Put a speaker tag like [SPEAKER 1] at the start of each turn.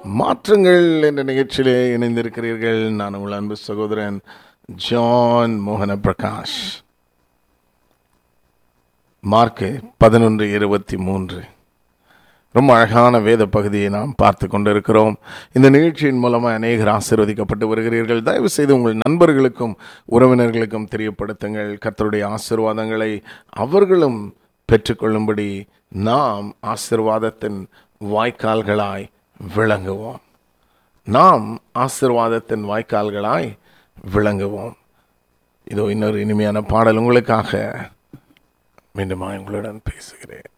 [SPEAKER 1] மாற்றங்கள் என்ற நிகழ்ச்சியிலே இணைந்திருக்கிறீர்கள் நான் உங்கள் அன்பு சகோதரன் ஜான் மோகன பிரகாஷ் மார்க்கு பதினொன்று இருபத்தி மூன்று ரொம்ப அழகான வேத பகுதியை நாம் பார்த்து கொண்டிருக்கிறோம் இந்த நிகழ்ச்சியின் மூலமாக அநேகர் ஆசீர்வதிக்கப்பட்டு வருகிறீர்கள் தயவு செய்து உங்கள் நண்பர்களுக்கும் உறவினர்களுக்கும் தெரியப்படுத்துங்கள் கர்த்தருடைய ஆசீர்வாதங்களை அவர்களும் பெற்றுக்கொள்ளும்படி நாம் ஆசீர்வாதத்தின் வாய்க்கால்களாய் விளங்குவோம் நாம் ஆசீர்வாதத்தின் வாய்க்கால்களாய் விளங்குவோம் இதோ இன்னொரு இனிமையான பாடல் உங்களுக்காக மீண்டுமா உங்களுடன் பேசுகிறேன்